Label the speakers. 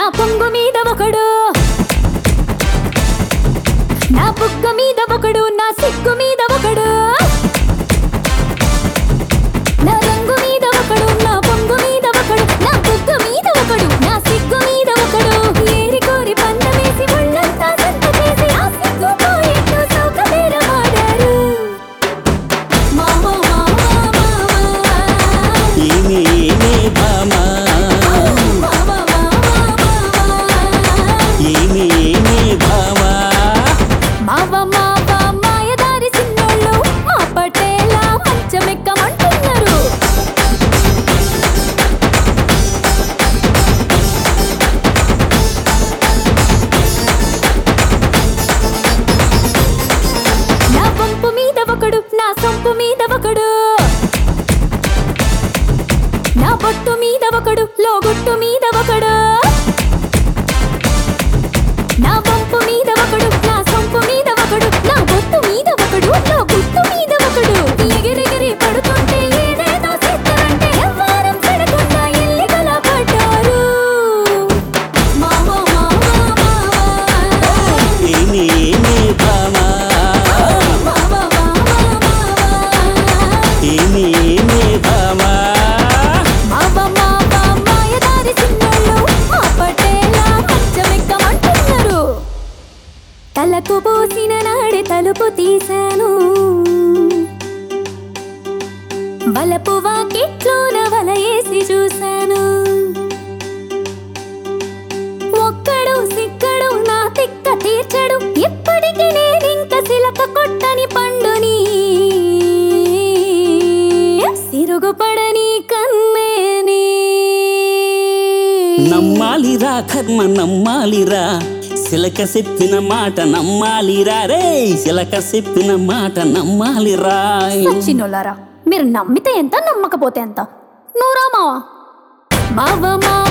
Speaker 1: పొంగు మీద ఒకడు నా బుగ్గ మీద ఒకడు నా సిగ్గు మీద ఒకడు నా రంగు మీద ఒకడు నా పొంగు మీద ఒకడు నా బుగ్గ మీద ఒకడు నా సిగ్గు మీద ఒకడు ఏరి కోరి పందమేసి ఒళ్ళంతా సంత చేసి ఆ సిగ్గు పోయేట్టు సౌకర్యమాడారు మామా మామా మామా
Speaker 2: ఏమి ఏమే భామా
Speaker 1: మామా మామా
Speaker 2: ఏమి ఏమే భామా
Speaker 1: మావ మావ మాయదారి సిన్నోళ్ళు మా పటేలా మంచమెక్కమంటున్నారు నా పంపు మీద ఒకడు నా సొంపు మీద ఒకడు నా బొట్టు మీద ఒకడు లోగుట్టు మీద ఒకడు నా వంపు మీద ఒకడు నా సొంపు మీద ఒకడు నా బొట్టు మీద ఒకడు నా గుట్టు మీద ఒకడు ఎగిరెగిరి పడుతుంటే ఏదేదో చేస్తారంటే ఎవ్వారం చెడకుండా ఎల్లికలా పడ్డారు మావా మావా మావా
Speaker 2: ఏమి ఏమే భామా
Speaker 1: మావా మావా మావా
Speaker 2: ఏమి ఏమే భామా
Speaker 1: మావ మావ మాయదారి సిన్నోళ్ళు మా పటేలా మంచమెక్కమంటున్నారు తలకు పోసిన నాడే తలుపు తీశాను వలపు వాకిట్లోన వలయేసి చూశాను ఒక్కడు సిక్కడు నా తిక్క తీర్చడు ఇప్పటికి నేనింక సిలక కొట్టని పండుని సిరుగుపడని కన్నేని
Speaker 2: నమ్మాలిరా కర్మ నమ్మాలిరా సిలక చెప్పిన మాట నమ్మాలిరా రే సిలక చెప్పిన మాట నమ్మాలిరా
Speaker 1: సచ్చినోళ్ళారా మీరు నమ్మితే ఎంత నమ్మకపోతే ఎంత నూరా మావా మావ మావ